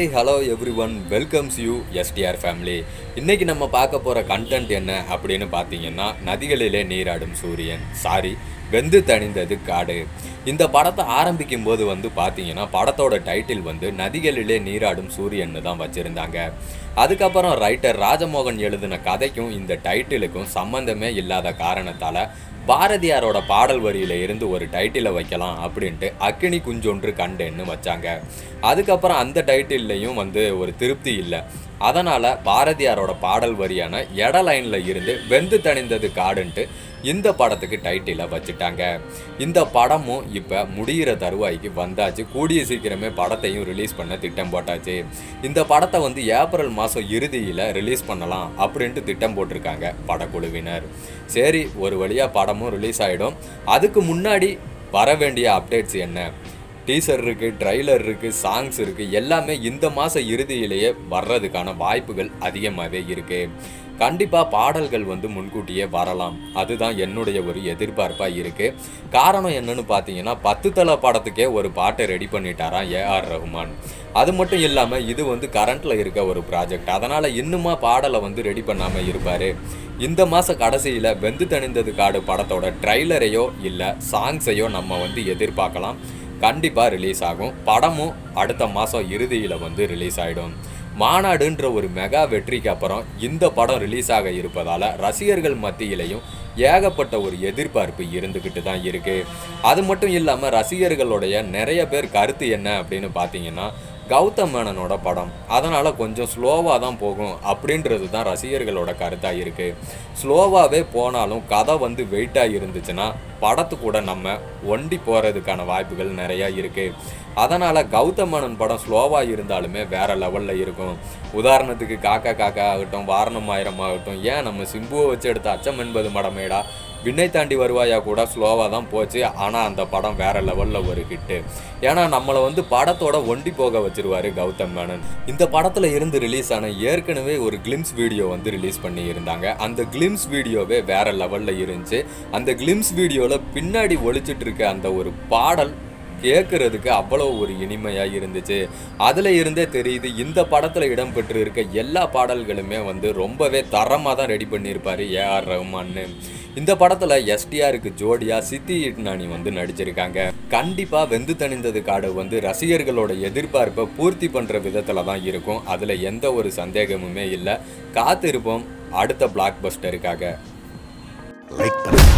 hi hello every one welcomes you STR family இன்னைக்கு நம்ம பார்க்க போகிற கண்டென்ட் என்ன அப்படின்னு பார்த்தீங்கன்னா நதிகளிலே நீராடும் சூரியன் சாரி வெந்து தணிந்தது காடு இந்த படத்தை ஆரம்பிக்கும் போது வந்து பார்த்தீங்கன்னா படத்தோட டைட்டில் வந்து நதிகளிலே நீராடும் சூரியன்னு தான் வச்சுருந்தாங்க அதுக்கப்புறம் ரைட்டர் ராஜமோகன் எழுதின கதைக்கும் இந்த டைட்டிலுக்கும் சம்மந்தமே இல்லாத காரணத்தால் பாரதியாரோட பாடல் வரியில இருந்து ஒரு டைட்டிலை வைக்கலாம் அப்படின்ட்டு அக்கினி குஞ்சொன்று கண்டேன்னு வச்சாங்க அதுக்கப்புறம் அந்த டைட்டில்லையும் வந்து ஒரு திருப்தி இல்லை அதனால் பாரதியாரோட பாடல் வரியான எட லைனில் இருந்து வெந்து தணிந்தது காடுன்ட்டு இந்த படத்துக்கு டைட்டிலை வச்சுட்டாங்க இந்த படமும் இப்போ முடிகிற தருவாய்க்கு வந்தாச்சு கூடிய சீக்கிரமே படத்தையும் ரிலீஸ் பண்ண திட்டம் போட்டாச்சு இந்த படத்தை வந்து ஏப்ரல் மாதம் இறுதியில் ரிலீஸ் பண்ணலாம் அப்படின்ட்டு திட்டம் போட்டிருக்காங்க படக்குழுவினர் சரி ஒரு வழியாக படமும் ரிலீஸ் ஆகிடும் அதுக்கு முன்னாடி வர வேண்டிய அப்டேட்ஸ் என்ன டீசர் இருக்குது ட்ரைலர் இருக்குது சாங்ஸ் இருக்குது எல்லாமே இந்த மாத இறுதியிலேயே வர்றதுக்கான வாய்ப்புகள் அதிகமாகவே இருக்குது கண்டிப்பாக பாடல்கள் வந்து முன்கூட்டியே வரலாம் அதுதான் என்னுடைய ஒரு எதிர்பார்ப்பாக இருக்குது காரணம் என்னன்னு பார்த்தீங்கன்னா பத்து தலை படத்துக்கே ஒரு பாட்டை ரெடி பண்ணிட்டாராம் ஏஆர் ரஹ்மான் அது மட்டும் இல்லாமல் இது வந்து கரண்ட்டில் இருக்க ஒரு ப்ராஜெக்ட் அதனால் இன்னுமா பாடலை வந்து ரெடி பண்ணாமல் இருப்பார் இந்த மாத கடைசியில் வெந்து தணிந்தது காடு படத்தோட ட்ரைலரையோ இல்லை சாங்ஸையோ நம்ம வந்து எதிர்பார்க்கலாம் கண்டிப்பாக ரிலீஸ் ஆகும் படமும் அடுத்த மாதம் இறுதியில் வந்து ரிலீஸ் ஆகிடும் மாநாடுன்ற ஒரு மெகா வெற்றிக்கு அப்புறம் இந்த படம் ரிலீஸ் ஆக இருப்பதால் ரசிகர்கள் மத்தியிலையும் ஏகப்பட்ட ஒரு எதிர்பார்ப்பு இருந்துக்கிட்டு தான் இருக்குது அது மட்டும் இல்லாமல் ரசிகர்களுடைய நிறைய பேர் கருத்து என்ன அப்படின்னு பார்த்தீங்கன்னா கௌதம் மேனனோட படம் அதனால் கொஞ்சம் ஸ்லோவாக தான் போகும் அப்படின்றது தான் ரசிகர்களோட கருத்தாக இருக்குது ஸ்லோவாகவே போனாலும் கதை வந்து வெயிட்டாக இருந்துச்சுன்னா படத்து கூட நம்ம ஒண்டி போகிறதுக்கான வாய்ப்புகள் நிறையா இருக்குது அதனால் கௌதம் மேனன் படம் ஸ்லோவாக இருந்தாலுமே வேறு லெவலில் இருக்கும் உதாரணத்துக்கு காக்கா காக்கா ஆகட்டும் வாரணம் ஆயிரம் ஆகட்டும் ஏன் நம்ம சிம்புவை வச்சு எடுத்த அச்சம் என்பது மடமேடா விண்ணை தாண்டி வருவாயா கூட ஸ்லோவாக தான் போச்சு ஆனால் அந்த படம் வேற லெவலில் ஒரு ஹிட்டு ஏன்னா நம்மளை வந்து படத்தோட ஒண்டி போக வச்சிருவாரு கௌதம் மேனன் இந்த படத்தில் இருந்து ரிலீஸ் ஆன ஏற்கனவே ஒரு கிளிம்ஸ் வீடியோ வந்து ரிலீஸ் பண்ணி இருந்தாங்க அந்த கிளிம்ஸ் வீடியோவே வேற லெவலில் இருந்துச்சு அந்த கிளிம்ஸ் வீடியோவில் பின்னாடி ஒழிச்சிட்டு இருக்க அந்த ஒரு பாடல் கேட்கறதுக்கு அவ்வளோ ஒரு இனிமையாக இருந்துச்சு அதில் இருந்தே தெரியுது இந்த படத்தில் இடம்பெற்று இருக்க எல்லா பாடல்களுமே வந்து ரொம்பவே தரமாக தான் ரெடி பண்ணியிருப்பாரு ஏஆர் ரஹ்மான்னு இந்த படத்தில் எஸ்டிஆருக்கு ஜோடியாக சித்தி இட்னானி வந்து நடிச்சிருக்காங்க கண்டிப்பாக வெந்து தணிந்தது காடு வந்து ரசிகர்களோட எதிர்பார்ப்பை பூர்த்தி பண்ணுற விதத்தில் தான் இருக்கும் அதில் எந்த ஒரு சந்தேகமுமே இல்லை காத்திருப்போம் அடுத்த பிளாக் பஸ்டருக்காக லைக் பண்ணுங்க